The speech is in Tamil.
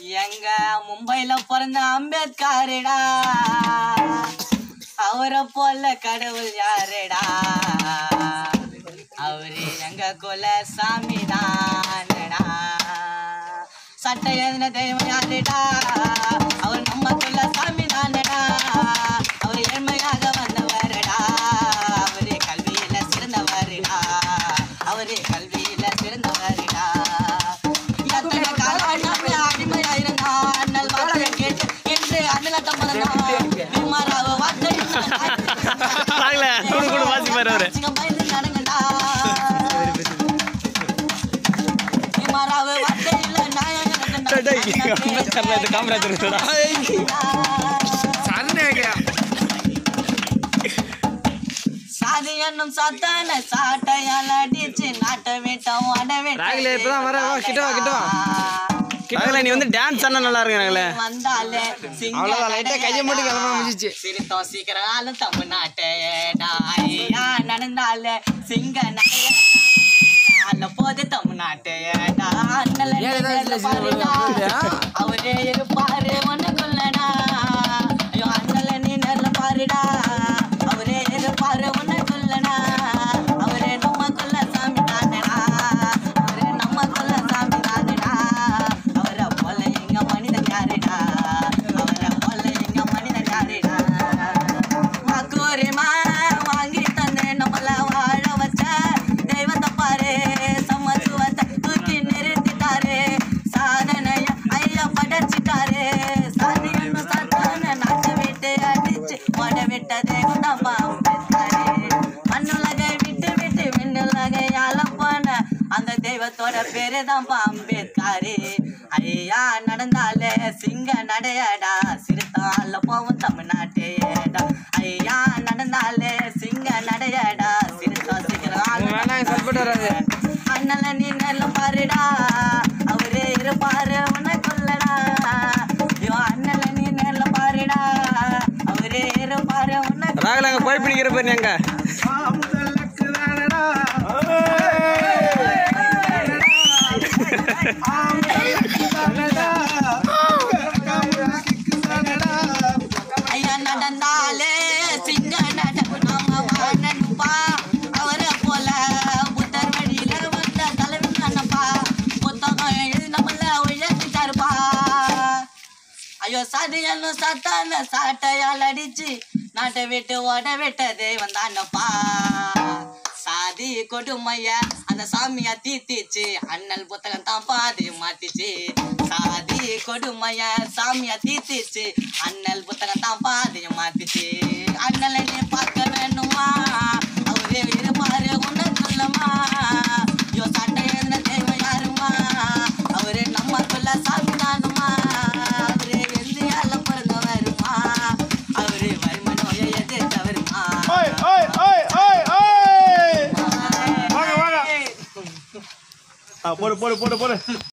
எங்க மும்பைல பிறந்த அம்பேத்கரடா அவரை போல கடவுள் யாருடா அவரு எங்க குல சாமி தானடா சட்டை எழுதின தெய்வம் யாருடா அவர் நம்ம குல சாமி தானடா அவர் ஏழ்மையாக வந்தவரடா அவரு கல்வியில சிறந்தவருடா அவரு கல்வியில சிறந்தவருடா எத்தனை காலம் நம்ம அடிமையா இருந்தா அண்ணல் வார்த்தை கேட்டு என்று அண்ணலட்டம் பிறந்தான் மாறாவ வார்த்தை வாங்கல கூட கூட வாசிப்பாரு அவரு சிங்கம் பயந்து நடங்கடா மாறாவ வார்த்தை இல்ல இது காமராஜர் இருக்குடா. சாதி என்னும் சாத்தான சாட்டையால் அடிச்சு நாட்டை விட்டோம் அட ராகுலே, இப்பதான் வர, வா, கிட்ட வா, கிட்ட வா. ராகுல நீ வந்து டான்ஸ் ஆனா நல்லா இருக்கு ராகுல வந்தாலே சிங்க அவ்வளவுதான், light ஆ கையை மட்டும் கிளம்ப முடிஞ்சிச்சு. சிரித்தோம் சீக்கிரம் ஆளும் தமிழ்நாட்டேடா ஐயா நடந்தாலே சிங்க நடைய ஆள போது தமிழ்நாட்டேடா அண்ணல ஏன் ஏதாவது நேர்ல சில சில பாருடா. அப்படியா? அவரே இருப்பாரு உனக்குள்ளடா ஐயோ அண்ணல நீ நேர்ல பாருடா அவரே இருப்பாரு உனக்குள்ளடா அவரே நமக்குள்ள சாமி தானடா அவரே நமக்குள்ள சாமி தானடா அவரை போல எங்க மனிதன் யாருடா அவரை போல எங்க மனிதன் யாருடா வாக்குரிமா வாங்கி தந்து நம்மள வாழ வச்ச தெய்வத்தை பாரு சமத்துவத்தை தூக்கி நிறுத்திட்டாரு சாதனைய ஐயா படைச்சிட்டாரு சாதிಯನ್ನು சாத்தான நாட்டை விட்டு அடிச்சு ஓட விட்டதே நம்ம அம்பேத்கரே மண்ணுலகை விட்டு விட்டு விண்ணுலகை ஆள போன அந்த தெய்வத்தோட பேரு தான் அம்பேத்கரே ஐயா நடந்தாலே சிங்க நடையடா சிறுத்தால போவும் தமிழ்நாட்டேடா ஐயா நடந்தாலே சிங்க நடையடா சிறுத்தா சீக்கிரம் வேணாம் சல்பட்டு வராது அண்ணல நீ நல்ல பாருடா அவரே இருப்பாரு உனக்குள்ளடா ஐயோ அண்ணல நீ நல்ல பாருடா அவரே இருப்பாரு உனக்கு ராகுல அங்க போய் பிடிக்கிற பேர் எங்க ஐயா நடந்தாலே சிங்க நட நாம வாழணுப்பா அவரை போல புத்தர் வழியில வந்த தலைவன் தானப்பா புத்தகம் எழுதி நம்மள உயர்த்திட்டாருப்பா ஐயோ சதியன்னு சத்தான சாட்டையால் அடிச்சு நாட்டை விட்டு ஓட விட்ட தெய்வம் தானப்பா சாதி கொடுமைய அந்த சாமியா தீத்திச்சு அண்ணல் புத்தகம் தான் பாதி மாத்திச்சு சாதி கொடுமைய சாமியா தீத்திச்சு அண்ணல் புத்தகம் தான் பாதி மாத்திச்சு அண்ணலை நீ பார்க்க வேணுமா அவரே இருப்பாரு உனக்குள்ளமா ஐயோ சட்டை எழுதின தெய்வம் யாருமா அவரே நமக்குள்ள சாமி தானுமா அவரே இந்தியால பிறந்தவருமா அவரே வறுமை நோயை எதிர்த்தவருமா போடு போடு போடு போடு